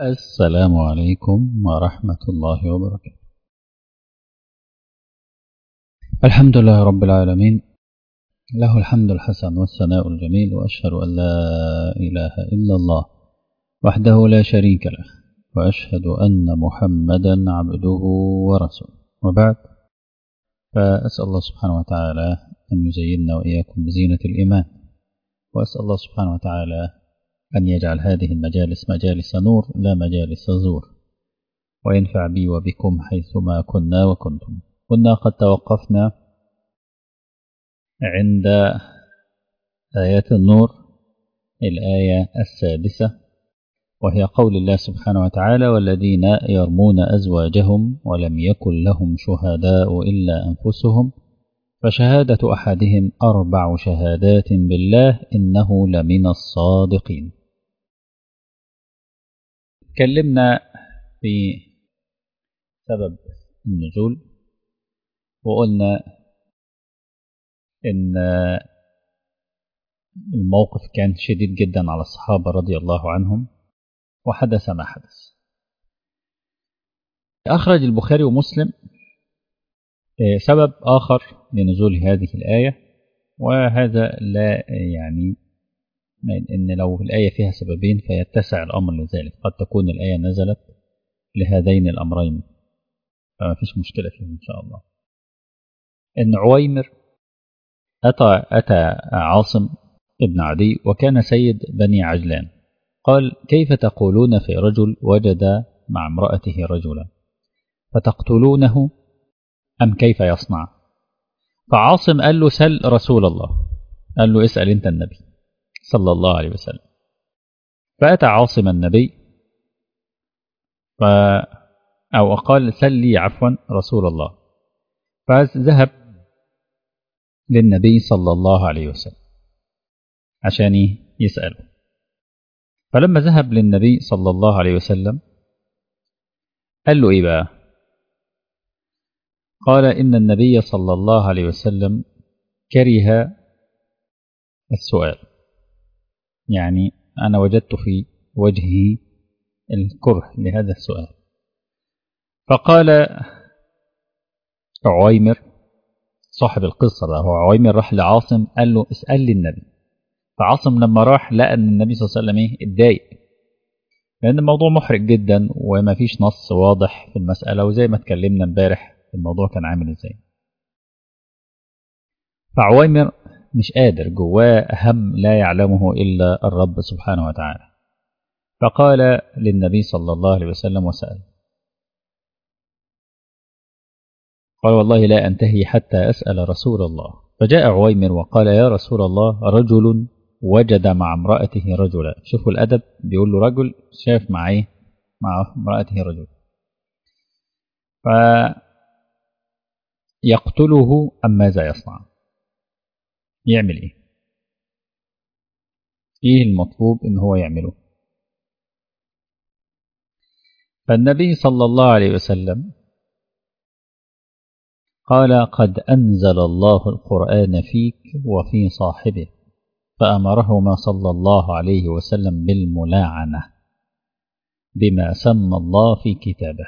السلام عليكم ورحمة الله وبركاته الحمد لله رب العالمين له الحمد الحسن والثناء الجميل وأشهد أن لا إله إلا الله وحده لا شريك له وأشهد أن محمدا عبده ورسوله وبعد فأسأل الله سبحانه وتعالى أن يزيننا وإياكم بزينة الإيمان وأسأل الله سبحانه وتعالى أن يجعل هذه المجالس مجالس نور لا مجالس زور وينفع بي وبكم حيثما كنا وكنتم كنا قد توقفنا عند آيات النور الآية السادسة وهي قول الله سبحانه وتعالى والذين يرمون أزواجهم ولم يكن لهم شهداء إلا أنفسهم فشهادة أحدهم أربع شهادات بالله إنه لمن الصادقين تكلمنا في سبب النزول وقلنا إن الموقف كان شديد جدا على الصحابة رضي الله عنهم وحدث ما حدث أخرج البخاري ومسلم سبب آخر لنزول هذه الآية وهذا لا يعني إن لو الآية فيها سببين فيتسع الأمر لذلك قد تكون الآية نزلت لهذين الأمرين فما فيش مشكلة فيه إن شاء الله إن عويمر أتى, أتى عاصم ابن عدي وكان سيد بني عجلان قال كيف تقولون في رجل وجد مع امرأته رجلا فتقتلونه أم كيف يصنع فعاصم قال له سل رسول الله قال له اسأل أنت النبي صلى الله عليه وسلم فأتى عاصم النبي ف أو قال سل لي عفوا رسول الله فذهب للنبي صلى الله عليه وسلم عشان يسأله فلما ذهب للنبي صلى الله عليه وسلم قال له إيه بقى قال إن النبي صلى الله عليه وسلم كره السؤال يعني أنا وجدت في وجهه الكره لهذا السؤال فقال عويمر صاحب القصة بقى هو عويمر راح لعاصم قال له اسأل لي النبي فعاصم لما راح لقى ان النبي صلى الله عليه وسلم ايه اتضايق لان الموضوع محرج جدا وما فيش نص واضح في المسألة وزي ما اتكلمنا امبارح الموضوع كان عامل ازاي فعويمر مش قادر جواه هم لا يعلمه إلا الرب سبحانه وتعالى فقال للنبي صلى الله عليه وسلم وسأل قال والله لا أنتهي حتى أسأل رسول الله فجاء عويمر وقال يا رسول الله رجل وجد مع امرأته رجلا شوفوا الأدب بيقول له رجل شاف مع إيه مع امرأته رجل فيقتله أم ماذا يصنع يعمل إيه إيه المطلوب إن هو يعمله فالنبي صلى الله عليه وسلم قال قد أنزل الله القرآن فيك وفي صاحبه فأمرهما صلى الله عليه وسلم بالملاعنة بما سمى الله في كتابه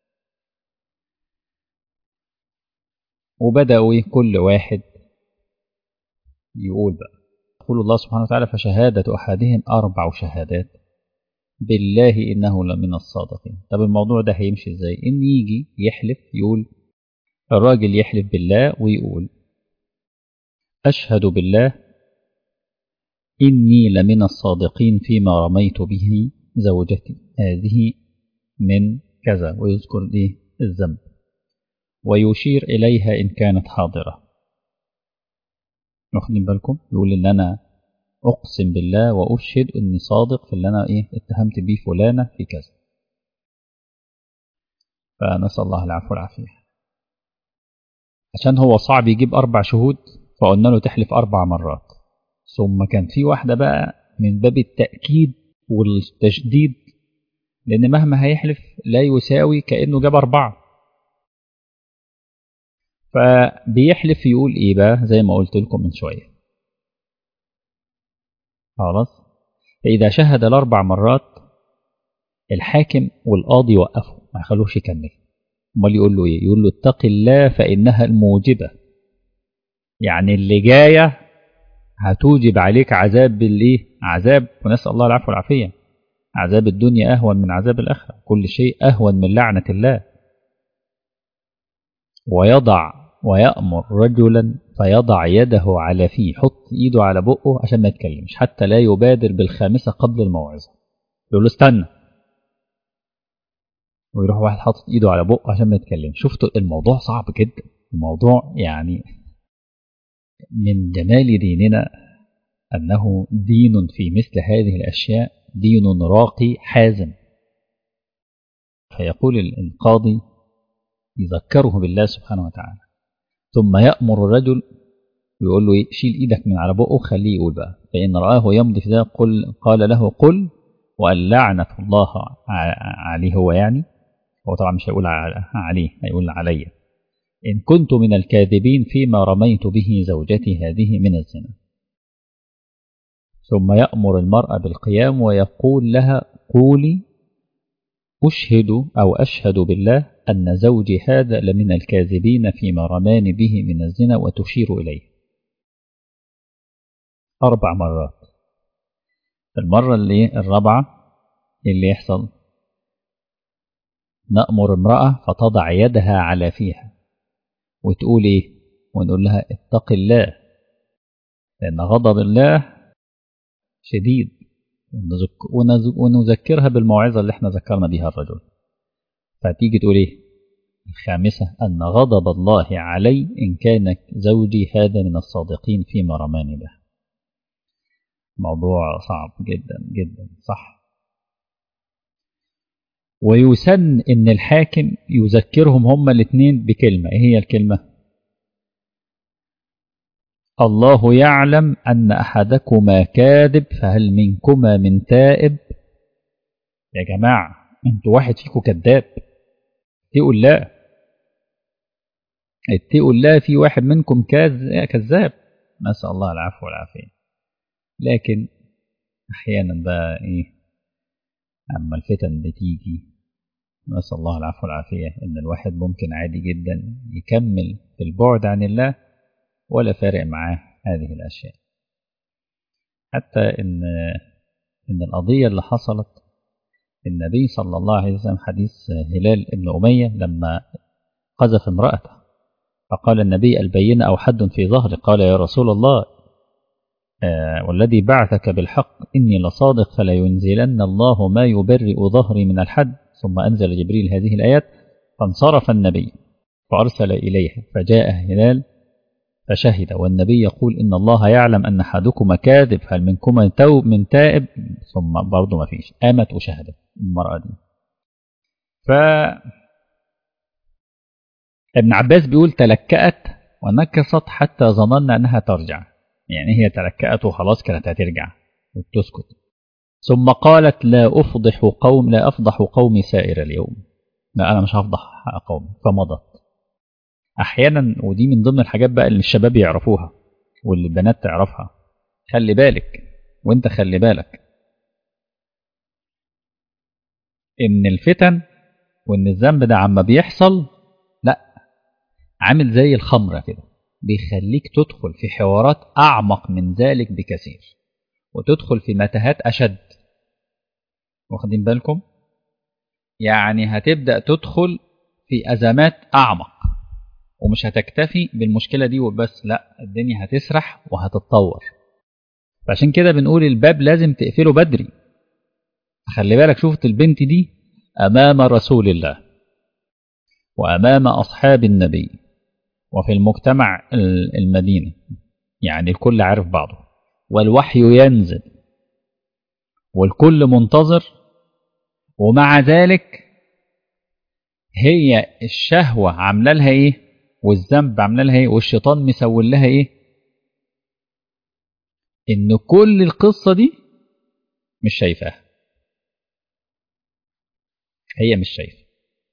وبدأوا كل واحد يقول بقى يقول الله سبحانه وتعالى فشهادة أحدهم أربع شهادات بالله إنه لمن الصادقين طب الموضوع ده هيمشي إزاي إن يجي يحلف يقول الراجل يحلف بالله ويقول أشهد بالله إني لمن الصادقين فيما رميت به زوجتي هذه من كذا ويذكر لي الذنب ويشير إليها إن كانت حاضرة واخدين بالكم يقول إن أنا أقسم بالله وأشهد إني صادق في اللي أنا إيه اتهمت بيه فلانة في كذا فنسأل الله العفو والعافية عشان هو صعب يجيب أربع شهود فقلنا له تحلف أربع مرات ثم كان في واحدة بقى من باب التأكيد والتشديد لأن مهما هيحلف لا يساوي كأنه جاب أربعة فبيحلف يقول إيه بقى زي ما قلت لكم من شوية خلاص فإذا شهد الأربع مرات الحاكم والقاضي يوقفه ما يخلوش يكمل امال يقول له ايه يقول له اتق الله فانها الموجبه يعني اللي جايه هتوجب عليك عذاب بالايه عذاب ونسال الله العفو والعافيه عذاب الدنيا اهون من عذاب الاخره كل شيء اهون من لعنه الله ويضع ويأمر رجلا فيضع يده على فيه يحط ايده على بقه عشان ما يتكلمش حتى لا يبادر بالخامسة قبل الموعظة يقول له استنى ويروح واحد حاطط ايده على بقه عشان ما يتكلمش شفتوا الموضوع صعب جدا الموضوع يعني من جمال ديننا أنه دين في مثل هذه الأشياء دين راقي حازم فيقول القاضي يذكره بالله سبحانه وتعالى ثم يأمر الرجل ويقول له شيل ايدك من على بقه خليه يقول بقى فإن رآه يمضي في ذلك قل قال له قل وأن لعنة الله عليه هو يعني هو طبعا مش هيقول عليه هيقول علي إن كنت من الكاذبين فيما رميت به زوجتي هذه من الزنا ثم يأمر المرأة بالقيام ويقول لها قولي أشهد أو أشهد بالله أن زوجي هذا لمن الكاذبين فيما رماني به من الزنا وتشير إليه أربع مرات المرة اللي الرابعة اللي يحصل نأمر امرأة فتضع يدها على فيها وتقول إيه ونقول لها اتق الله لأن غضب الله شديد ونذكرها بالموعظة اللي احنا ذكرنا بها الرجل فتيجي تقول ايه الخامسة أن غضب الله علي إن كان زوجي هذا من الصادقين فيما رماني به موضوع صعب جدا جدا صح ويسن إن الحاكم يذكرهم هما الاثنين بكلمة إيه هي الكلمة الله يعلم أن أحدكما كاذب فهل منكما من تائب يا جماعة انتوا واحد فيكم كذاب اتقوا الله اتقوا الله في واحد منكم كذاب نسأل الله العفو والعافية لكن أحيانا بقى إيه أما الفتن بتيجي نسأل الله العفو والعافية إن الواحد ممكن عادي جدا يكمل في البعد عن الله ولا فارق معاه هذه الأشياء حتى إن إن القضية اللي حصلت النبي صلى الله عليه وسلم حديث هلال بن أمية لما قذف امرأته فقال النبي البينة أو حد في ظهري قال يا رسول الله آه والذي بعثك بالحق إني لصادق فلا ينزلن الله ما يبرئ ظهري من الحد ثم أنزل جبريل هذه الآيات فانصرف النبي فأرسل إليها فجاء هلال فشهد والنبي يقول إن الله يعلم أن أحدكما كاذب هل منكما توب من تائب ثم برضه ما فيش قامت وشهدت المرأة دي ف ابن عباس بيقول تلكأت ونكصت حتى ظننا أنها ترجع يعني هي تلكأت وخلاص كانت هترجع وتسكت ثم قالت لا أفضح قوم لا أفضح قومي سائر اليوم لا أنا مش هفضح قومي فمضت احيانا ودي من ضمن الحاجات بقى اللي الشباب يعرفوها واللي البنات تعرفها خلي بالك وانت خلي بالك ان الفتن وان الذنب ده عما بيحصل لا عامل زي الخمره كده بيخليك تدخل في حوارات اعمق من ذلك بكثير وتدخل في متاهات اشد واخدين بالكم يعني هتبدا تدخل في ازمات اعمق ومش هتكتفي بالمشكلة دي وبس لا الدنيا هتسرح وهتتطور فعشان كده بنقول الباب لازم تقفله بدري خلي بالك شفت البنت دي أمام رسول الله وأمام أصحاب النبي وفي المجتمع المدينة يعني الكل عارف بعضه والوحي ينزل والكل منتظر ومع ذلك هي الشهوة عاملة لها ايه والذنب عامله لها ايه والشيطان مسول لها ايه ان كل القصه دي مش شايفاها هي مش شايفه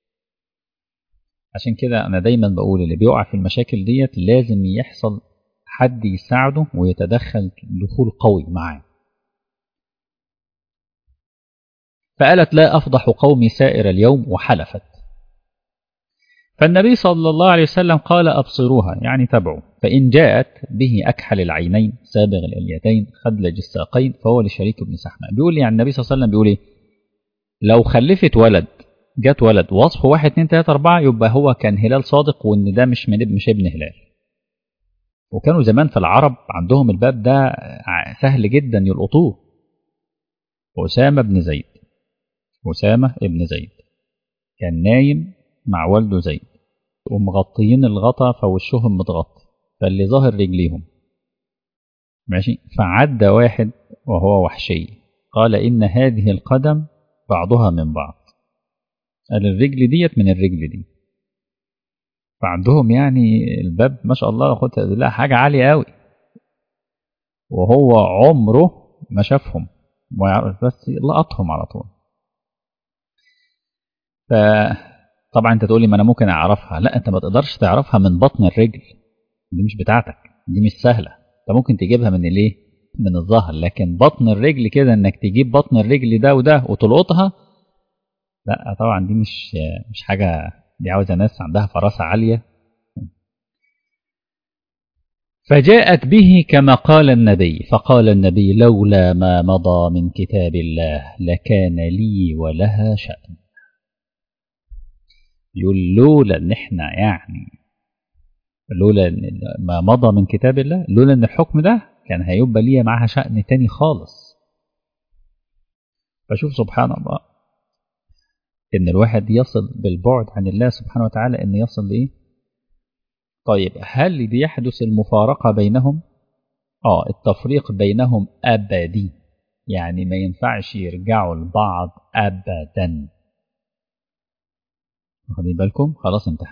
عشان كده انا دايما بقول اللي بيقع في المشاكل ديت لازم يحصل حد يساعده ويتدخل دخول قوي معاه فقالت لا أفضح قومي سائر اليوم وحلفت فالنبي صلى الله عليه وسلم قال أبصروها يعني تبعوا فإن جاءت به أكحل العينين سابغ الإليتين خدلج الساقين فهو لشريك بن سحمة بيقول لي يعني النبي صلى الله عليه وسلم بيقول إيه لو خلفت ولد جت ولد وصفه واحد اتنين تلاتة أربعة يبقى هو كان هلال صادق وإن ده مش من مش ابن هلال وكانوا زمان في العرب عندهم الباب ده سهل جدا يلقطوه أسامة بن زيد أسامة بن زيد كان نايم مع والده زيد ومغطيين الغطا فوشهم متغطي فاللي ظاهر رجليهم ماشي فعدى واحد وهو وحشي قال إن هذه القدم بعضها من بعض قال الرجل ديت من الرجل دي فعندهم يعني الباب ما شاء الله خد لا حاجة عالية قوي وهو عمره ما شافهم بس لقطهم على طول فطبعا انت تقول لي ما انا ممكن اعرفها لا انت ما تقدرش تعرفها من بطن الرجل دي مش بتاعتك دي مش سهلة انت ممكن تجيبها من الايه من الظهر لكن بطن الرجل كده انك تجيب بطن الرجل ده وده وتلقطها لا طبعا دي مش مش حاجة دي عاوزة ناس عندها فراسة عالية فجاءت به كما قال النبي فقال النبي لولا ما مضى من كتاب الله لكان لي ولها شأن يقول لولا ان احنا يعني لولا ما مضى من كتاب الله لولا ان الحكم ده كان هيبقى ليا معاها شأن تاني خالص فشوف سبحان الله ان الواحد يصل بالبعد عن الله سبحانه وتعالى ان يصل لايه طيب هل بيحدث المفارقة بينهم اه التفريق بينهم ابدي يعني ما ينفعش يرجعوا لبعض ابدا واخدين بالكم خلاص انتهى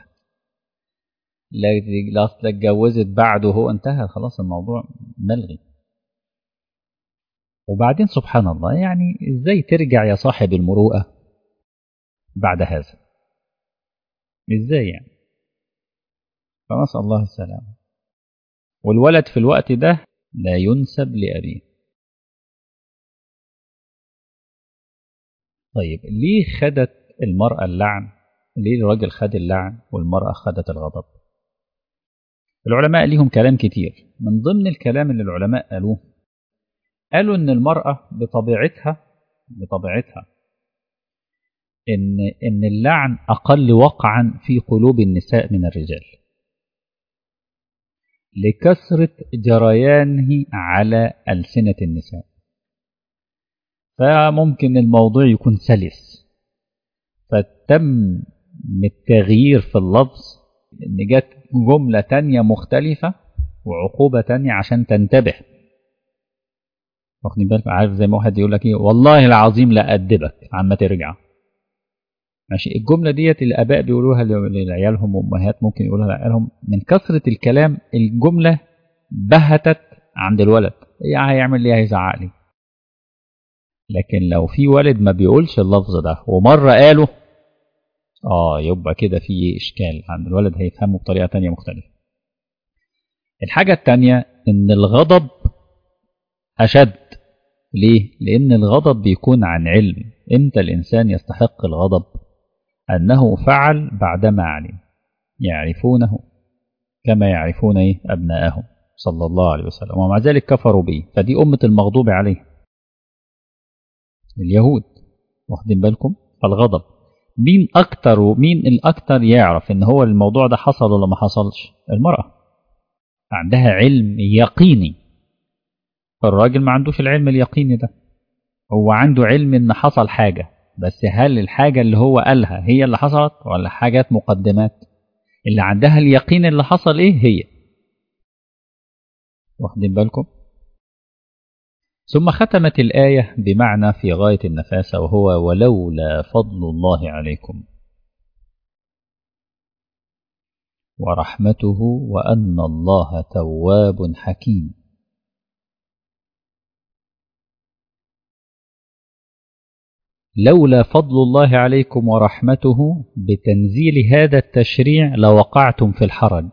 لا اصل اتجوزت بعده هو انتهى خلاص الموضوع ملغي وبعدين سبحان الله يعني ازاي ترجع يا صاحب المروءه بعد هذا ازاي يعني فنسأل الله السلامة والولد في الوقت ده لا ينسب لأبيه طيب ليه خدت المرأة اللعن ليه الراجل خد اللعن والمرأة خدت الغضب العلماء ليهم كلام كتير من ضمن الكلام اللي العلماء قالوه قالوا ان المرأة بطبيعتها بطبيعتها ان ان اللعن اقل وقعا في قلوب النساء من الرجال لكثرة جريانه على ألسنة النساء فممكن الموضوع يكون سلس فتم التغيير في اللفظ ان جت جملة تانية مختلفة وعقوبة تانية عشان تنتبه واخدين بالك عارف زي ما واحد يقول لك ايه والله العظيم لا أدبك عما ترجع ماشي الجملة ديت الآباء بيقولوها لعيالهم وأمهات ممكن يقولوها لعيالهم من كثرة الكلام الجملة بهتت عند الولد يعني هيعمل ليه هيزعق لي لكن لو في والد ما بيقولش اللفظ ده ومرة قاله اه يبقى كده في إشكال عند الولد هيفهمه بطريقة تانية مختلفة الحاجة التانية إن الغضب أشد ليه؟ لأن الغضب بيكون عن علم إمتى الإنسان يستحق الغضب أنه فعل بعدما علم يعرفونه كما يعرفون إيه أبناءهم صلى الله عليه وسلم ومع ذلك كفروا به فدي أمة المغضوب عليه اليهود واخدين بالكم فالغضب مين أكتر ومين الأكتر يعرف إن هو الموضوع ده حصل ولا ما حصلش المرأة عندها علم يقيني الراجل ما عندوش العلم اليقيني ده هو عنده علم ان حصل حاجة بس هل الحاجة اللي هو قالها هي اللي حصلت ولا حاجات مقدمات اللي عندها اليقين اللي حصل ايه هي واخدين بالكم ثم ختمت الآية بمعنى في غاية النفاسة وهو ولولا فضل الله عليكم ورحمته وأن الله تواب حكيم لولا فضل الله عليكم ورحمته بتنزيل هذا التشريع لوقعتم في الحرج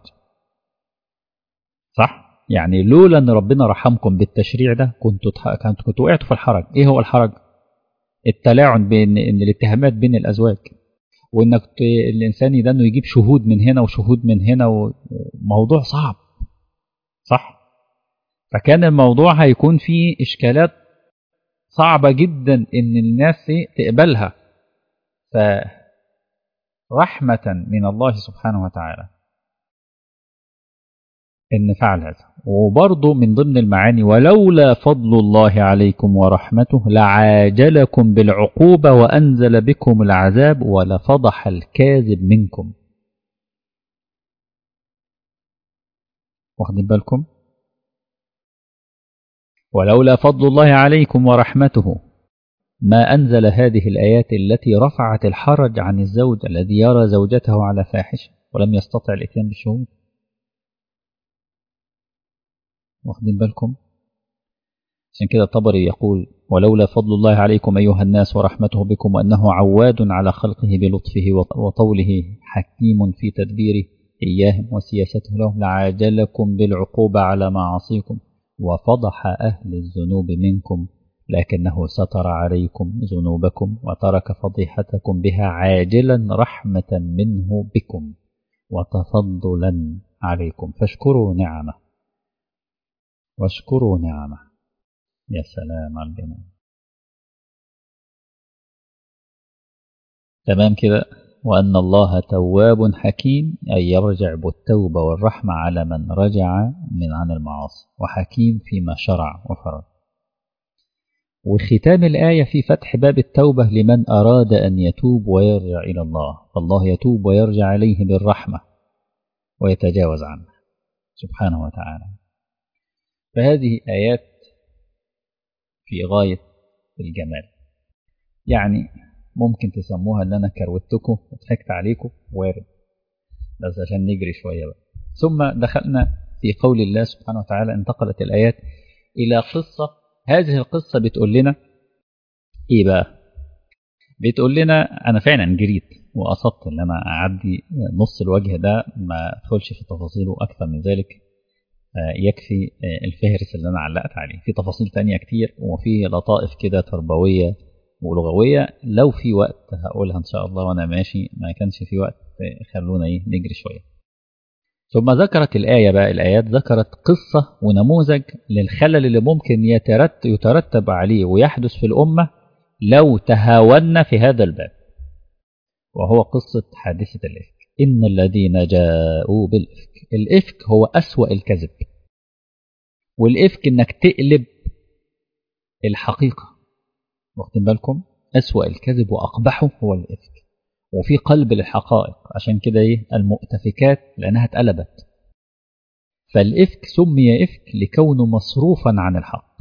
صح يعني لولا ان ربنا رحمكم بالتشريع ده كنتوا كنتوا وقعتوا في الحرج ايه هو الحرج التلاعن بين إن الاتهامات بين الازواج وانك ت- الانسان ده انه يجيب شهود من هنا وشهود من هنا وموضوع صعب صح فكان الموضوع هيكون فيه اشكالات صعبه جدا ان الناس تقبلها فرحمه من الله سبحانه وتعالى ان فعل هذا وبرضه من ضمن المعاني ولولا فضل الله عليكم ورحمته لعاجلكم بالعقوبة وأنزل بكم العذاب ولفضح الكاذب منكم واخدين بالكم ولولا فضل الله عليكم ورحمته ما أنزل هذه الآيات التي رفعت الحرج عن الزوج الذي يرى زوجته على فاحشة ولم يستطع الإتيان بالشهود واخدين بالكم عشان كده الطبري يقول ولولا فضل الله عليكم أيها الناس ورحمته بكم وأنه عواد على خلقه بلطفه وطوله حكيم في تدبيره إياهم وسياسته لهم لعاجلكم بالعقوبة على معاصيكم وفضح أهل الذنوب منكم لكنه ستر عليكم ذنوبكم وترك فضيحتكم بها عاجلا رحمة منه بكم وتفضلا عليكم فاشكروا نعمه واشكروا نعمه يا سلام على الجمال تمام كده وأن الله تواب حكيم أي يرجع بالتوبة والرحمة على من رجع من عن المعاصي وحكيم فيما شرع وفرض وختام الآية في فتح باب التوبة لمن أراد أن يتوب ويرجع إلى الله فالله يتوب ويرجع عليه بالرحمة ويتجاوز عنه سبحانه وتعالى فهذه آيات في غاية الجمال يعني ممكن تسموها ان انا كروتكم وضحكت عليكم وارد بس عشان نجري شوية بقى ثم دخلنا في قول الله سبحانه وتعالى انتقلت الآيات إلى قصة هذه القصة بتقول لنا إيه بقى بتقول لنا أنا فعلا جريت وقصدت إن أنا أعدي نص الوجه ده ما أدخلش في تفاصيله أكثر من ذلك يكفي الفهرس اللي أنا علقت عليه في تفاصيل تانية كتير وفي لطائف كده تربوية ولغوية لو في وقت هقولها إن شاء الله وأنا ماشي ما كانش في وقت خلونا إيه نجري شوية ثم ذكرت الآية بقى الآيات ذكرت قصة ونموذج للخلل اللي ممكن يترتب, يترتب عليه ويحدث في الأمة لو تهاونا في هذا الباب وهو قصة حادثة الإفك إن الذين جاءوا بالإفك الإفك هو أسوأ الكذب والإفك إنك تقلب الحقيقة واخدين بالكم أسوأ الكذب وأقبحه هو الإفك وفي قلب للحقائق عشان كده إيه المؤتفكات لأنها اتقلبت فالإفك سمي إفك لكونه مصروفا عن الحق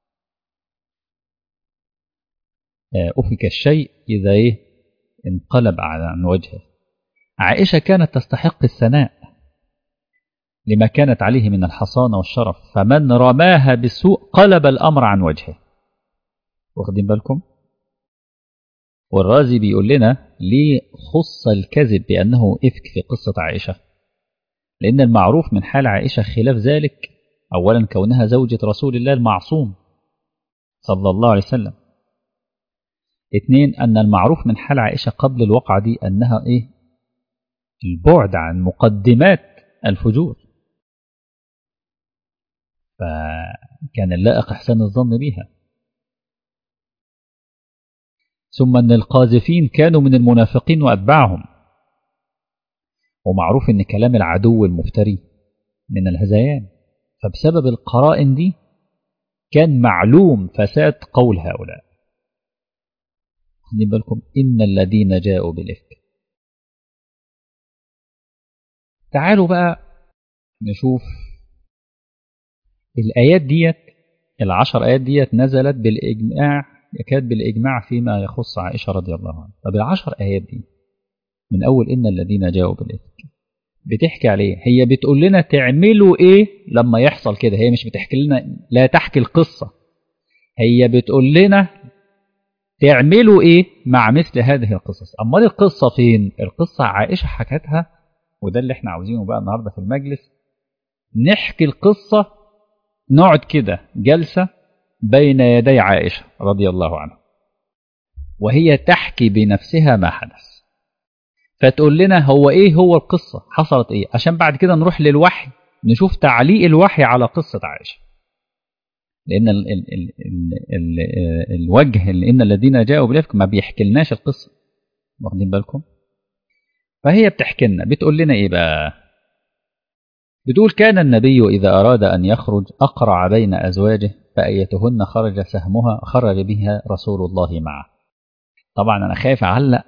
أفك الشيء إذا إيه انقلب عن وجهه عائشة كانت تستحق الثناء لما كانت عليه من الحصانة والشرف فمن رماها بالسوء قلب الأمر عن وجهه واخدين بالكم والرازي بيقول لنا ليه خص الكذب بأنه إفك في قصة عائشة لأن المعروف من حال عائشة خلاف ذلك أولا كونها زوجة رسول الله المعصوم صلى الله عليه وسلم اثنين أن المعروف من حال عائشة قبل الوقعة دي أنها إيه البعد عن مقدمات الفجور فكان اللائق إحسان الظن بها ثم أن القاذفين كانوا من المنافقين وأتباعهم ومعروف أن كلام العدو المفتري من الهذيان فبسبب القرائن دي كان معلوم فساد قول هؤلاء خلي بالكم إن الذين جاءوا بالإفك تعالوا بقى نشوف الآيات ديت العشر آيات ديت نزلت بالإجماع يكاد بالإجماع فيما يخص عائشة رضي الله عنها طب العشر آيات دي من أول إن الذين جاءوا بالإفك بتحكي عليه هي بتقول لنا تعملوا إيه لما يحصل كده هي مش بتحكي لنا لا تحكي القصة هي بتقول لنا تعملوا إيه مع مثل هذه القصص أمال القصة فين القصة عائشة حكتها وده اللي احنا عاوزينه بقى النهاردة في المجلس نحكي القصة نقعد كده جلسة بين يدي عائشة رضي الله عنها وهي تحكي بنفسها ما حدث فتقول لنا هو ايه هو القصة حصلت ايه عشان بعد كده نروح للوحي نشوف تعليق الوحي على قصة عائشة لأن ال ال ال ال ال الوجه اللي إن الذين جاءوا بالإفك ما بيحكي لناش القصة واخدين بالكم فهي بتحكي لنا بتقول لنا إيه بقى بتقول كان النبي إذا أراد أن يخرج أقرع بين أزواجه فأيتهن خرج سهمها خرج بها رسول الله معه طبعا أنا خايف أعلق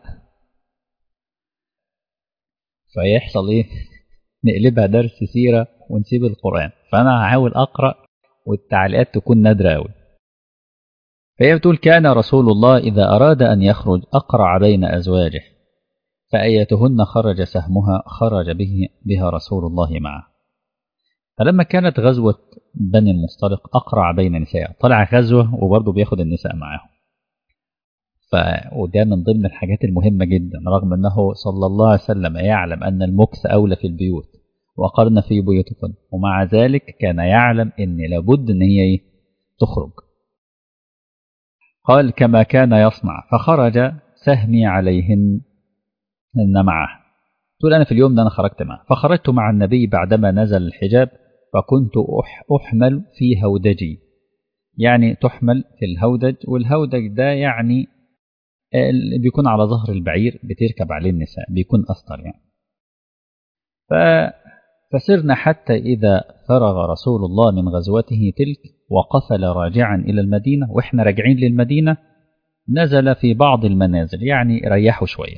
فيحصل إيه نقلبها درس سيرة ونسيب القرآن فأنا هحاول أقرأ والتعليقات تكون نادرة أوي فهي بتقول كان رسول الله إذا أراد أن يخرج أقرع بين أزواجه فأيتهن خرج سهمها خرج به بها رسول الله معه فلما كانت غزوة بني المصطلق أقرع بين نساء طلع غزوة وبرضه بياخد النساء معاهم ف... وده من ضمن الحاجات المهمة جدا رغم أنه صلى الله عليه وسلم يعلم أن المكث أولى في البيوت وقرن في بيوتكن ومع ذلك كان يعلم أن لابد أن هي إيه؟ تخرج قال كما كان يصنع فخرج سهمي عليهن إن معه تقول أنا في اليوم ده أنا خرجت معه فخرجت مع النبي بعدما نزل الحجاب فكنت أح أحمل في هودجي يعني تحمل في الهودج والهودج ده يعني بيكون على ظهر البعير بتركب عليه النساء بيكون أسطر يعني ف فسرنا حتى إذا فرغ رسول الله من غزوته تلك وقفل راجعا إلى المدينة وإحنا راجعين للمدينة نزل في بعض المنازل يعني ريحوا شوية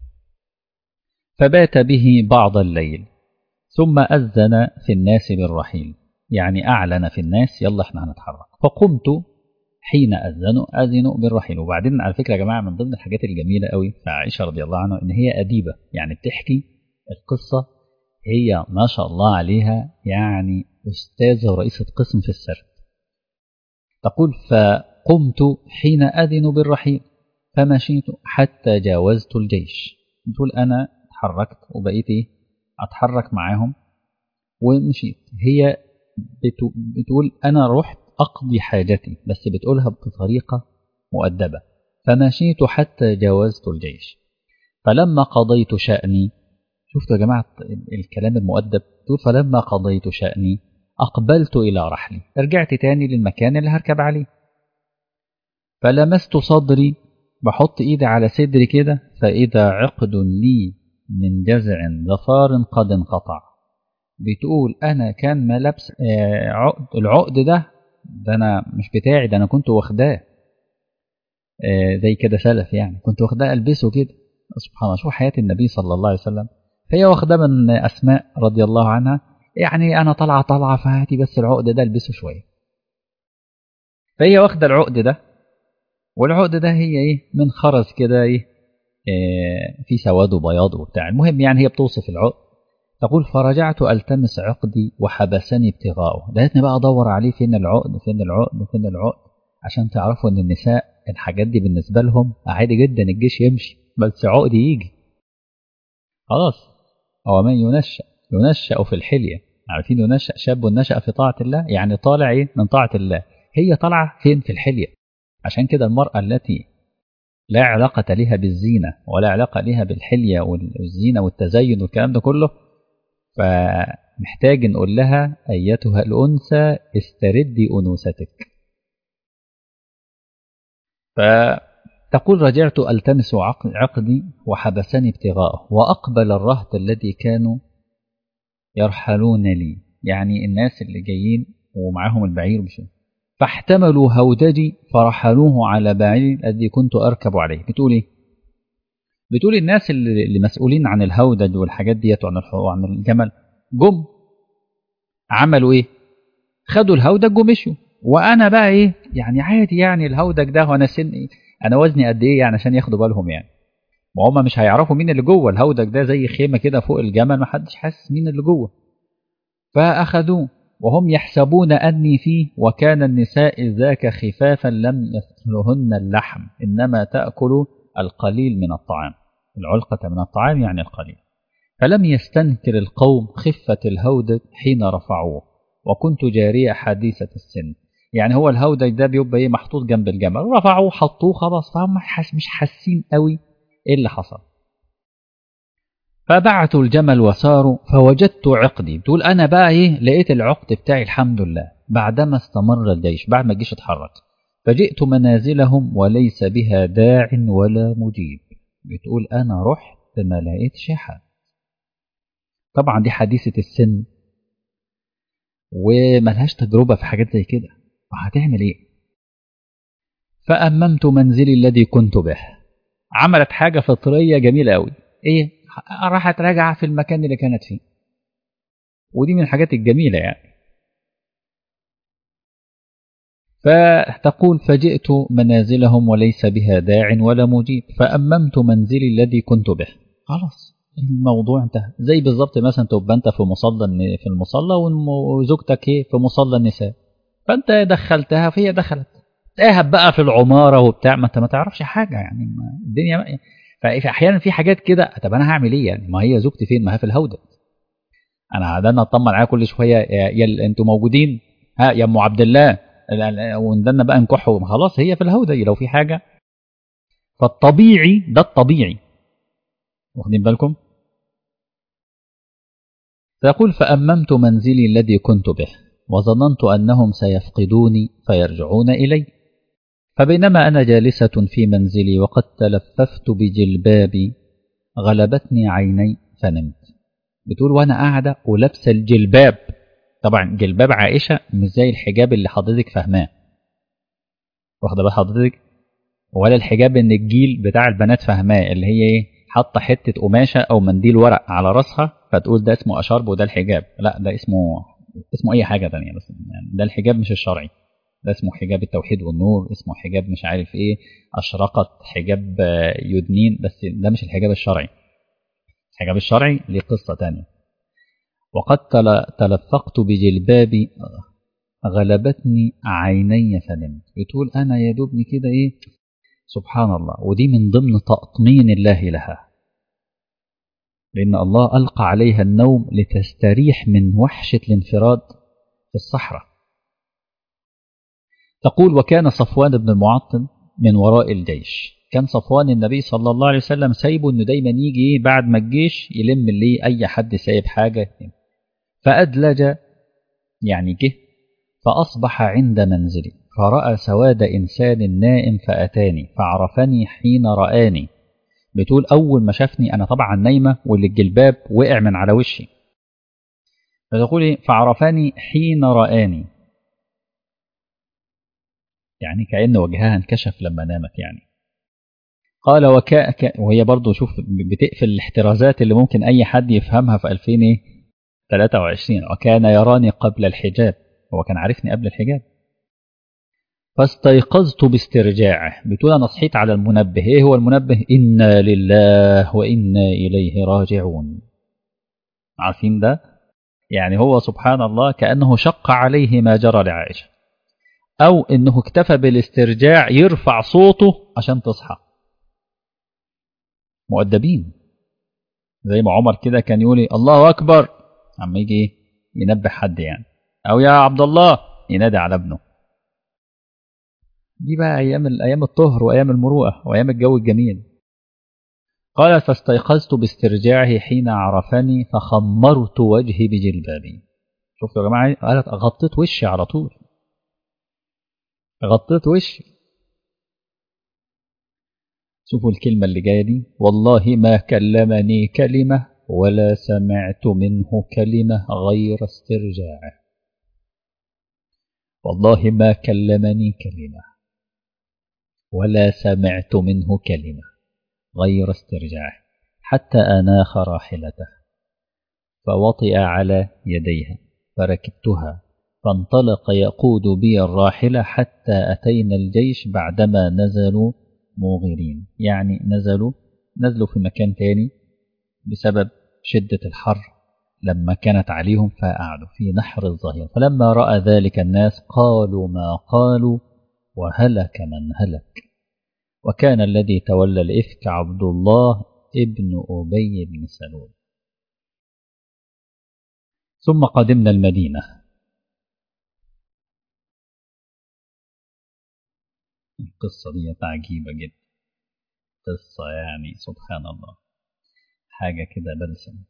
فبات به بعض الليل ثم أذن في الناس بالرحيل يعني أعلن في الناس يلا إحنا هنتحرك فقمت حين أذنوا أذنوا بالرحيل وبعدين على فكرة يا جماعة من ضمن الحاجات الجميلة قوي في عائشة رضي الله عنها إن هي أديبة يعني بتحكي القصة هي ما شاء الله عليها يعني أستاذة ورئيسة قسم في السرد تقول فقمت حين أذنوا بالرحيل فمشيت حتى جاوزت الجيش تقول أنا اتحركت وبقيت إيه أتحرك معاهم ومشيت هي بتقول أنا رحت أقضي حاجتي بس بتقولها بطريقة مؤدبة فمشيت حتى جاوزت الجيش فلما قضيت شأني شفتوا يا جماعة الكلام المؤدب تقول فلما قضيت شأني أقبلت إلى رحلي رجعت تاني للمكان اللي هركب عليه فلمست صدري بحط إيدي على صدري كده فإذا عقد لي من جزع ظفار قد انقطع بتقول أنا كان ملبس عقد العقد ده ده أنا مش بتاعي ده أنا كنت واخداه زي كده سلف يعني كنت واخداه ألبسه كده سبحان الله شوف حياة النبي صلى الله عليه وسلم فهي واخدة من أسماء رضي الله عنها يعني أنا طالعة طالعة فهاتي بس العقد ده البسه شوية فهي واخدة العقد ده والعقد ده هي إيه من خرز كده إيه, إيه في سواد وبياض وبتاع المهم يعني هي بتوصف العقد تقول فرجعت ألتمس عقدي وحبسني ابتغاؤه لقيتني بقى أدور عليه فين العقد فين العقد فين العقد عشان تعرفوا إن النساء الحاجات دي بالنسبة لهم عادي جدا الجيش يمشي بس عقد يجي خلاص هو من ينشأ ينشأ في الحلية عارفين ينشأ شاب نشأ في طاعة الله يعني طالع ايه من طاعة الله هي طالعة فين في الحلية عشان كده المرأة التي لا علاقة لها بالزينة ولا علاقة لها بالحلية والزينة والتزين والكلام ده كله فمحتاج نقول لها أيتها الأنثى استردي أنوثتك فتقول رجعت ألتمس عقدي وحبسني ابتغاءه وأقبل الرهط الذي كانوا يرحلون لي يعني الناس اللي جايين ومعاهم البعير مش فاحتملوا هودجي فرحلوه على بعير الذي كنت أركب عليه بتقول ايه بتقول الناس اللي مسؤولين عن الهودج والحاجات ديت وعن وعن الجمل جم عملوا ايه خدوا الهودج ومشوا وانا بقى ايه يعني عادي يعني الهودج ده وانا سن إيه؟ انا وزني قد ايه يعني عشان ياخدوا بالهم يعني ما هم مش هيعرفوا مين اللي جوه الهودج ده زي خيمه كده فوق الجمل ما حدش حاسس مين اللي جوه فاخذوه وهم يحسبون اني فيه وكان النساء ذاك خفافا لم يثلهن اللحم انما تاكل القليل من الطعام العلقه من الطعام يعني القليل فلم يستنكر القوم خفه الهودج حين رفعوه وكنت جاريه حديثه السن يعني هو الهودج ده بيبقى ايه محطوط جنب الجمل رفعوه حطوه خلاص فهم حس مش حاسين قوي ايه اللي حصل فبعتوا الجمل وساروا فوجدت عقدي تقول انا بقى ايه لقيت العقد بتاعي الحمد لله بعدما استمر الجيش بعد ما الجيش اتحرك فجئت منازلهم وليس بها داع ولا مجيب بتقول انا رحت ما لقيتش حد طبعا دي حديثة السن وملهاش تجربة في حاجات زي كده وهتعمل ايه فأممت منزلي الذي كنت به عملت حاجة فطرية جميلة قوي ايه راحت راجعة في المكان اللي كانت فيه ودي من الحاجات الجميلة يعني فتقول فجئت منازلهم وليس بها داع ولا مجيب فأممت منزلي الذي كنت به خلاص الموضوع انتهى زي بالظبط مثلا تبقى انت في مصلى في المصلى وزوجتك ايه في مصلى النساء فانت دخلتها فهي دخلت تاهب بقى في العماره وبتاع ما انت ما تعرفش حاجه يعني ما الدنيا فاحيانا في حاجات كده طب انا هعمل ايه يعني ما هي زوجتي فين ما هي في الهودج انا قعدنا اطمن عليها كل شويه يا, يا انتوا موجودين ها يا ام عبد الله وندنا بقى نكحوا خلاص هي في الهودج لو في حاجه فالطبيعي ده الطبيعي واخدين بالكم فيقول فأممت منزلي الذي كنت به وظننت أنهم سيفقدوني فيرجعون إلي فبينما أنا جالسة في منزلي وقد تلففت بجلبابي غلبتني عيني فنمت بتقول وأنا قاعدة ولابسة الجلباب طبعا جلباب عائشة مش زي الحجاب اللي حضرتك فاهماه واخدة بال حضرتك ولا الحجاب ان الجيل بتاع البنات فاهماه اللي هي ايه حاطه حته قماشه او منديل ورق على راسها فتقول ده اسمه اشارب وده الحجاب لا ده اسمه اسمه اي حاجه تانية بس يعني ده الحجاب مش الشرعي ده اسمه حجاب التوحيد والنور اسمه حجاب مش عارف ايه اشرقت حجاب يدنين بس ده مش الحجاب الشرعي الحجاب الشرعي ليه قصه تانية وقد تلفقت بجلبابي غلبتني عيني فنمت بتقول انا يا دوبني كده ايه سبحان الله ودي من ضمن تأطمين الله لها لأن الله ألقى عليها النوم لتستريح من وحشة الانفراد في الصحراء تقول وكان صفوان بن المعطل من وراء الجيش كان صفوان النبي صلى الله عليه وسلم سايبه انه دايما يجي بعد ما الجيش يلم ليه اي حد سايب حاجه فادلج يعني جه فاصبح عند منزلي فرأى سواد إنسان نائم فأتاني فعرفني حين رآني بتقول أول ما شافني أنا طبعا نايمة واللي الجلباب وقع من على وشي فتقول فعرفني حين رآني يعني كأن وجهها انكشف لما نامت يعني قال وكا وهي برضو شوف بتقفل الاحترازات اللي ممكن أي حد يفهمها في 2023 وكان يراني قبل الحجاب هو كان عارفني قبل الحجاب فاستيقظت باسترجاعه بتقول انا صحيت على المنبه ايه هو المنبه انا لله وانا اليه راجعون عارفين ده يعني هو سبحان الله كانه شق عليه ما جرى لعائشه او انه اكتفى بالاسترجاع يرفع صوته عشان تصحى مؤدبين زي ما عمر كده كان يقول الله اكبر عم يجي ينبه حد يعني او يا عبد الله ينادي على ابنه دي بقى ايام ايام الطهر وايام المروءه وايام الجو الجميل قال فاستيقظت باسترجاعه حين عرفني فخمرت وجهي بجلبابي شفتوا يا جماعه قالت غطيت وشي على طول غطيت وشي شوفوا الكلمه اللي جايه دي والله ما كلمني كلمه ولا سمعت منه كلمه غير استرجاعه والله ما كلمني كلمه ولا سمعت منه كلمة غير استرجاعه حتى أناخ راحلته فوطئ على يديها فركبتها فانطلق يقود بي الراحلة حتى أتينا الجيش بعدما نزلوا موغرين يعني نزلوا نزلوا في مكان تاني بسبب شدة الحر لما كانت عليهم فقعدوا في نحر الظهير فلما رأى ذلك الناس قالوا ما قالوا وهلك من هلك وكان الذي تولى الإفك عبد الله ابن أبي بن سلول ثم قدمنا المدينة القصة دي عجيبة جدا قصة يعني سبحان الله حاجة كده بلسم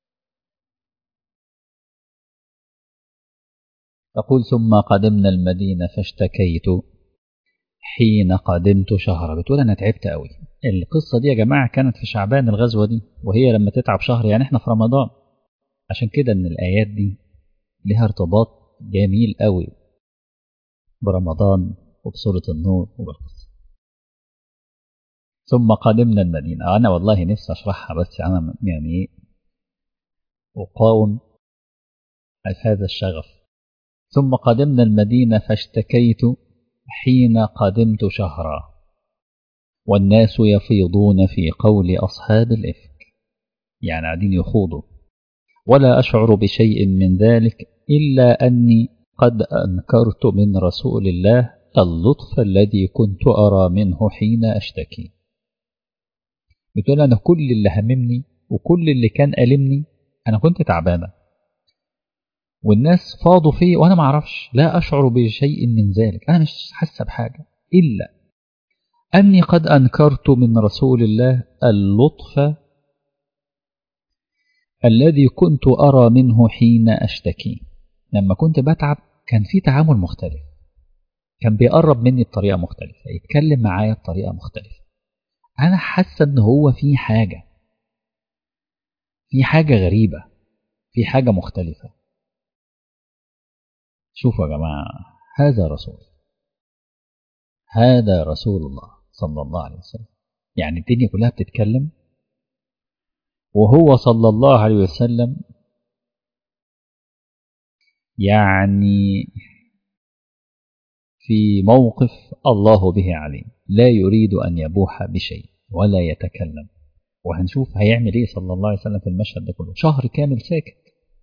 تقول ثم قدمنا المدينة فاشتكيت حين قدمت شهر بتقول أنا تعبت قوي القصة دي يا جماعة كانت في شعبان الغزوة دي وهي لما تتعب شهر يعني احنا في رمضان عشان كده ان الآيات دي لها ارتباط جميل قوي برمضان وبسورة النور وبالقصة ثم قدمنا المدينة أنا والله نفسي أشرحها بس أنا يعني أقاوم هذا الشغف ثم قدمنا المدينة فاشتكيت حين قدمت شهرا والناس يفيضون في قول أصحاب الإفك يعني قاعدين يخوضوا ولا أشعر بشيء من ذلك إلا أني قد أنكرت من رسول الله اللطف الذي كنت أرى منه حين أشتكي بتقول أنا كل اللي هممني وكل اللي كان ألمني أنا كنت تعبانة والناس فاضوا فيه وأنا ما أعرفش لا أشعر بشيء من ذلك أنا مش حاسة بحاجة إلا أني قد أنكرت من رسول الله اللطف الذي كنت أرى منه حين أشتكي لما كنت بتعب كان في تعامل مختلف كان بيقرب مني بطريقة مختلفة يتكلم معايا بطريقة مختلفة أنا حاسة إن هو في حاجة في حاجة غريبة في حاجة مختلفة شوفوا يا جماعة هذا رسول هذا رسول الله صلى الله عليه وسلم يعني الدنيا كلها بتتكلم وهو صلى الله عليه وسلم يعني في موقف الله به عليم لا يريد أن يبوح بشيء ولا يتكلم وهنشوف هيعمل ايه صلى الله عليه وسلم في المشهد ده كله شهر كامل ساكت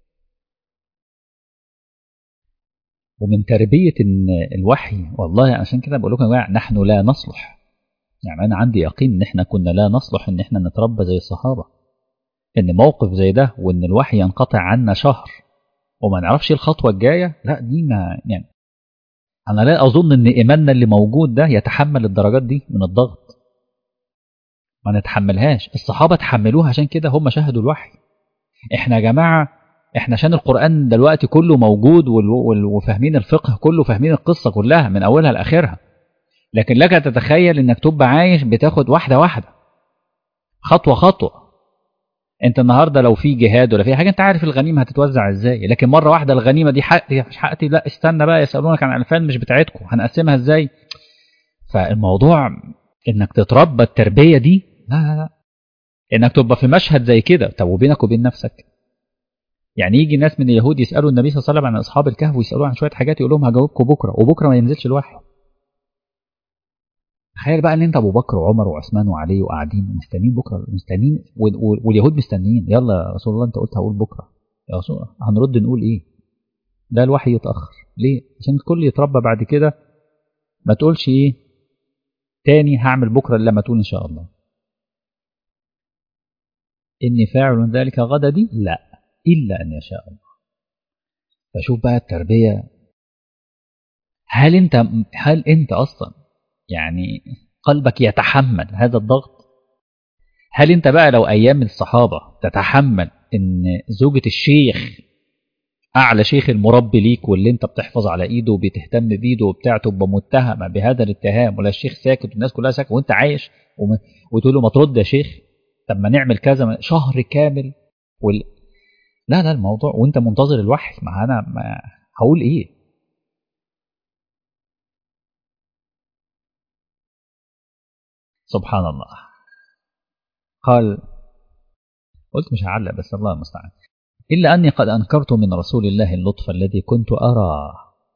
ومن تربية إن الوحي والله عشان كده بقول لكم يا جماعة نحن لا نصلح يعني أنا عندي يقين إن إحنا كنا لا نصلح إن إحنا نتربى زي الصحابة إن موقف زي ده وإن الوحي ينقطع عنا شهر وما نعرفش الخطوة الجاية لا دي ما يعني أنا لا أظن إن إيماننا اللي موجود ده يتحمل الدرجات دي من الضغط ما نتحملهاش الصحابة تحملوها عشان كده هم شاهدوا الوحي إحنا يا جماعة إحنا عشان القرآن دلوقتي كله موجود وفاهمين الفقه كله فاهمين القصة كلها من أولها لآخرها لكن لك تتخيل إنك تبقى عايش بتاخد واحدة واحدة خطوة خطوة انت النهارده لو في جهاد ولا في حاجه انت عارف الغنيمه هتتوزع ازاي لكن مره واحده الغنيمه دي حقتي مش حقتي لا استنى بقى يسالونك عن الفان مش بتاعتكم هنقسمها ازاي فالموضوع انك تتربى التربيه دي لا لا لا انك تبقى في مشهد زي كده طب وبينك وبين نفسك يعني يجي ناس من اليهود يسالوا النبي صلى الله عليه وسلم عن اصحاب الكهف ويسالوه عن شويه حاجات يقول لهم هجاوبكم بكره وبكره ما ينزلش الوحي تخيل بقى ان انت ابو بكر وعمر وعثمان وعلي وقاعدين مستنيين بكره مستنيين واليهود مستنيين يلا يا رسول الله انت قلت هقول بكره يا رسول الله هنرد نقول ايه ده الوحي يتاخر ليه عشان الكل يتربى بعد كده ما تقولش ايه تاني هعمل بكره الا ما تقول ان شاء الله اني فاعل ذلك غدا دي لا الا ان يشاء الله فشوف بقى التربيه هل انت هل انت اصلا يعني قلبك يتحمل هذا الضغط هل انت بقى لو ايام الصحابة تتحمل ان زوجة الشيخ اعلى شيخ المربي ليك واللي انت بتحفظ على ايده وبتهتم بيده وبتاع تبقى متهمة بهذا الاتهام ولا الشيخ ساكت والناس كلها ساكت وانت عايش وتقول له ما ترد يا شيخ طب ما نعمل كذا شهر كامل وال... لا لا الموضوع وانت منتظر الوحي ما انا ما هقول ايه سبحان الله قال قلت مش هعلق بس الله المستعان إلا أني قد أنكرت من رسول الله اللطف الذي كنت أرى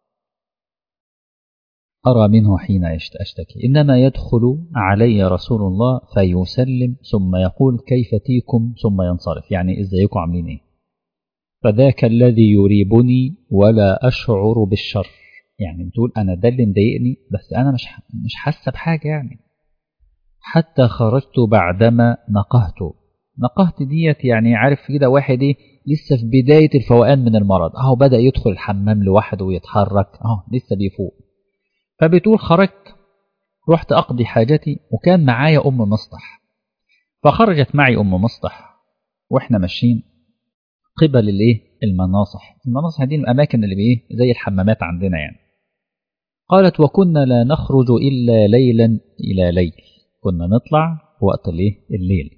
أرى منه حين أشتكي إنما يدخل علي رسول الله فيسلم ثم يقول كيف تيكم ثم ينصرف يعني إزايكم عاملين إيه فذاك الذي يريبني ولا أشعر بالشر يعني بتقول أنا ده اللي مضايقني بس أنا مش مش حاسة بحاجة يعني حتى خرجت بعدما نقهت نقهت ديت يعني عارف كده واحد ايه لسه في بداية الفوقان من المرض اهو بدأ يدخل الحمام لوحده ويتحرك اهو لسه بيفوق فبتقول خرجت رحت أقضي حاجتي وكان معايا أم مصطح فخرجت معي أم مصطح وإحنا ماشيين قبل الإيه المناصح المناصح دي الأماكن اللي بإيه زي الحمامات عندنا يعني قالت وكنا لا نخرج إلا ليلا إلى ليل كنا نطلع وقت الإيه الليل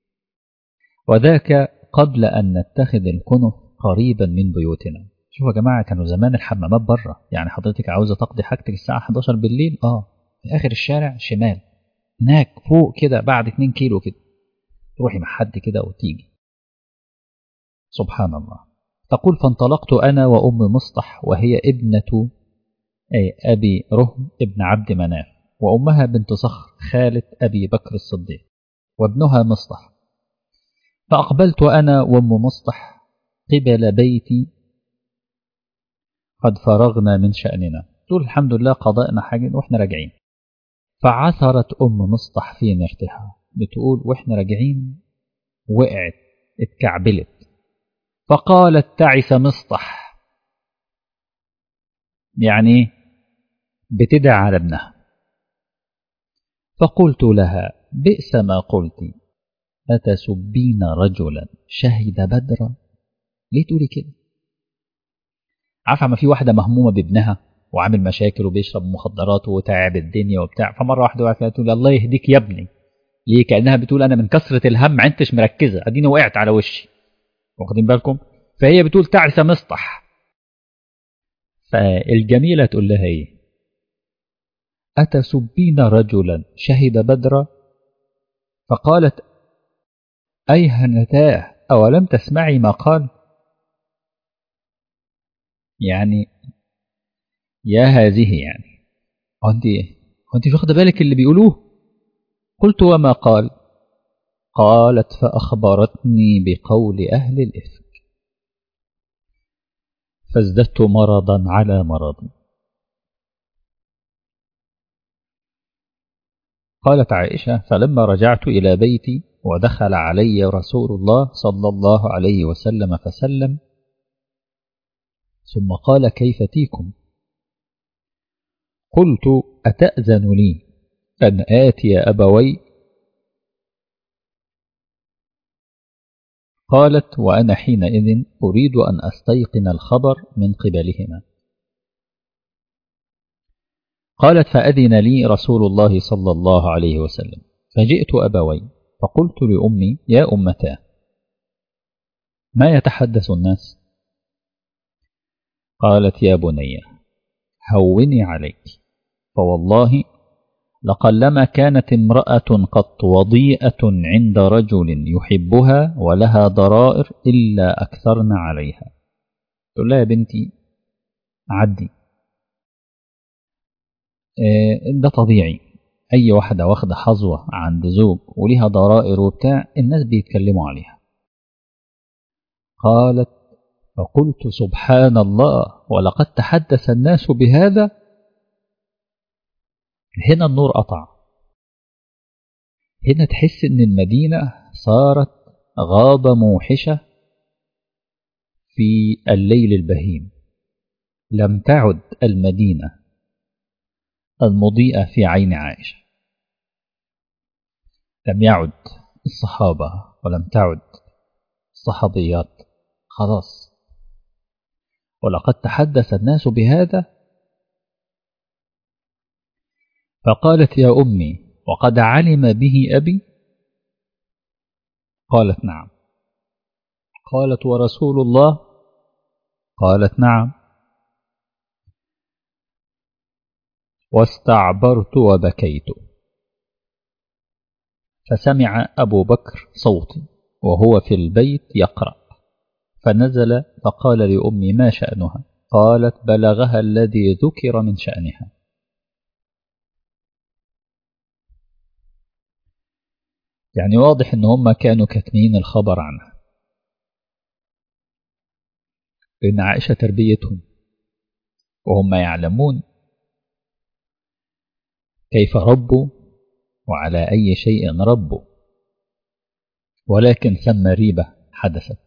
وذاك قبل أن نتخذ الكنف قريبا من بيوتنا شوفوا يا جماعة كانوا زمان الحمامات بره يعني حضرتك عاوزة تقضي حاجتك الساعة 11 بالليل اه في آخر الشارع شمال هناك فوق كده بعد 2 كيلو كده تروحي مع حد كده وتيجي سبحان الله تقول فانطلقت أنا وأم مصطح وهي ابنة أي أبي رهم ابن عبد مناف وأمها بنت صخر خالة أبي بكر الصديق وابنها مصطح فأقبلت أنا وأم مصطح قبل بيتي قد فرغنا من شأننا تقول الحمد لله قضائنا حاجة وإحنا راجعين فعثرت أم مصطح في مرتها بتقول وإحنا راجعين وقعت اتكعبلت فقالت تعس مصطح يعني بتدعى على ابنها فقلت لها بئس ما قلت أتسبين رجلا شهد بدرا ليه تقولي كده عارفه ما في واحده مهمومه بابنها وعامل مشاكل وبيشرب مخدرات وتعب الدنيا وبتاع فمره واحده واقفه تقول الله يهديك يا ابني ليه كانها بتقول انا من كثره الهم ما عدتش مركزه اديني وقعت على وشي واخدين بالكم فهي بتقول تعس مصطح فالجميله تقول لها ايه اتسبين رجلا شهد بدرا فقالت ايهنتاه اولم تسمعي ما قال يعني يا هذه يعني هو انت هو انت مش واخده بالك اللي بيقولوه قلت وما قال قالت فأخبرتني بقول أهل الإفك فازددت مرضا على مرض قالت عائشة فلما رجعت إلى بيتي ودخل علي رسول الله صلى الله عليه وسلم فسلم ثم قال كيف تيكم قلت أتأذن لي أن آتي أبوي قالت وأنا حينئذ أريد أن أستيقن الخبر من قبلهما قالت فأذن لي رسول الله صلى الله عليه وسلم فجئت أبوي فقلت لأمي يا أمتا ما يتحدث الناس قالت يا بني هوني عليك فوالله لقلما كانت امرأة قط وضيئة عند رجل يحبها ولها ضرائر إلا أكثرن عليها تقول لها يا بنتي عدي ده طبيعي أي واحدة واخدة حظوة عند زوج وليها ضرائر وبتاع الناس بيتكلموا عليها قالت فقلت سبحان الله ولقد تحدث الناس بهذا هنا النور قطع هنا تحس ان المدينة صارت غابة موحشة في الليل البهيم لم تعد المدينة المضيئة في عين عائشة لم يعد الصحابة ولم تعد الصحابيات خلاص ولقد تحدث الناس بهذا فقالت يا أمي وقد علم به أبي قالت نعم قالت ورسول الله قالت نعم واستعبرت وبكيت فسمع أبو بكر صوتي وهو في البيت يقرأ فنزل فقال لأمي ما شأنها قالت بلغها الذي ذكر من شأنها يعني واضح ان هم كانوا كاتمين الخبر عنها لان عائشة تربيتهم وهم يعلمون كيف ربوا وعلى أي شيء ربوا ولكن ثم ريبة حدثت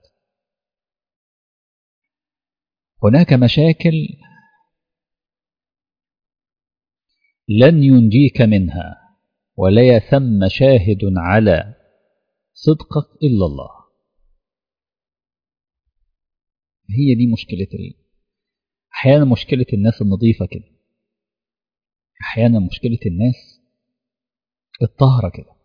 هناك مشاكل لن ينجيك منها ولا يثم شاهد على صدقك إلا الله هي دي مشكلة ال... أحيانا مشكلة الناس النظيفة كده أحيانا مشكلة الناس الطاهرة كده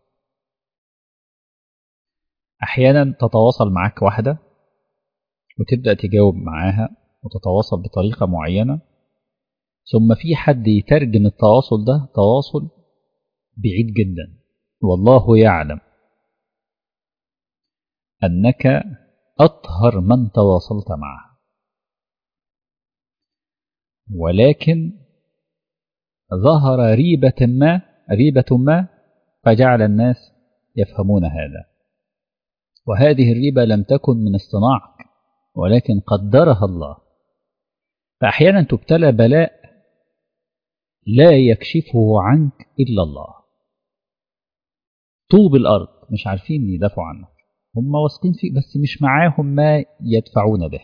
أحيانا تتواصل معاك واحدة وتبدأ تجاوب معاها وتتواصل بطريقة معينة ثم في حد يترجم التواصل ده تواصل بعيد جدا والله يعلم أنك أطهر من تواصلت معه ولكن ظهر ريبة ما ريبة ما فجعل الناس يفهمون هذا وهذه الريبة لم تكن من اصطناعك ولكن قدرها الله فأحيانا تبتلى بلاء لا يكشفه عنك إلا الله طوب الأرض مش عارفين يدافعوا عنك هم واثقين فيك بس مش معاهم ما يدفعون به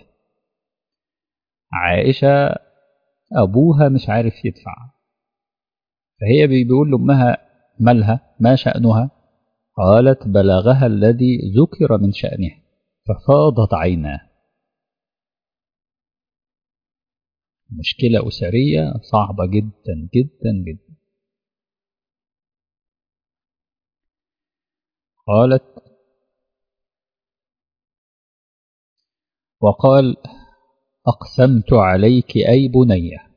عائشة أبوها مش عارف يدفع فهي بيقول لأمها مالها ما شأنها قالت بلغها الذي ذكر من شأنها ففاضت عيناه مشكلة أسرية صعبة جدا جدا جدا قالت وقال أقسمت عليك أي بنية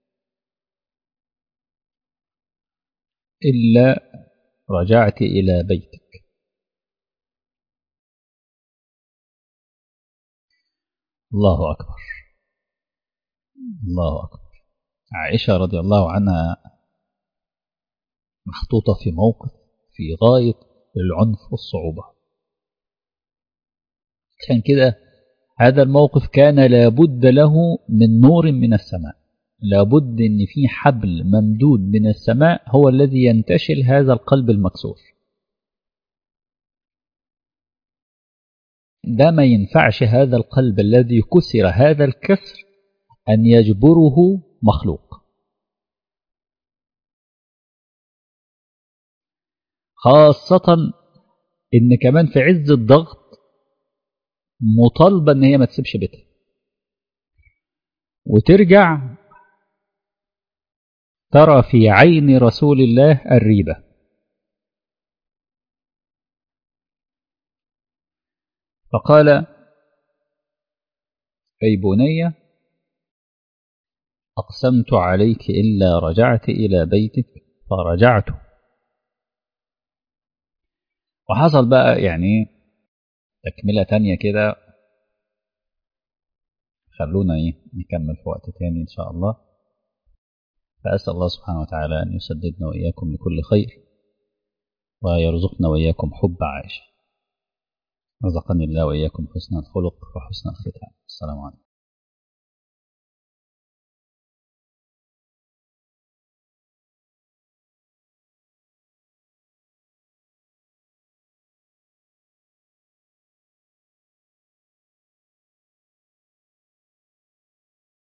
إلا رجعت إلى بيتك الله أكبر الله أكبر عائشة رضي الله عنها محطوطة في موقف في غاية العنف والصعوبة عشان كده هذا الموقف كان لابد له من نور من السماء لابد ان في حبل ممدود من السماء هو الذي ينتشل هذا القلب المكسور ده ما ينفعش هذا القلب الذي كسر هذا الكسر أن يجبره مخلوق خاصة إن كمان في عز الضغط مطالبة إن هي ما تسيبش بيتها وترجع ترى في عين رسول الله الريبة فقال أي بني أقسمت عليك إلا رجعت إلى بيتك فرجعت وحصل بقى يعني تكملة تانية كده خلونا ايه نكمل في وقت تاني إن شاء الله فأسأل الله سبحانه وتعالى أن يسددنا وإياكم لكل خير ويرزقنا وإياكم حب عائشة رزقني الله وإياكم حسن الخلق وحسن الختام السلام عليكم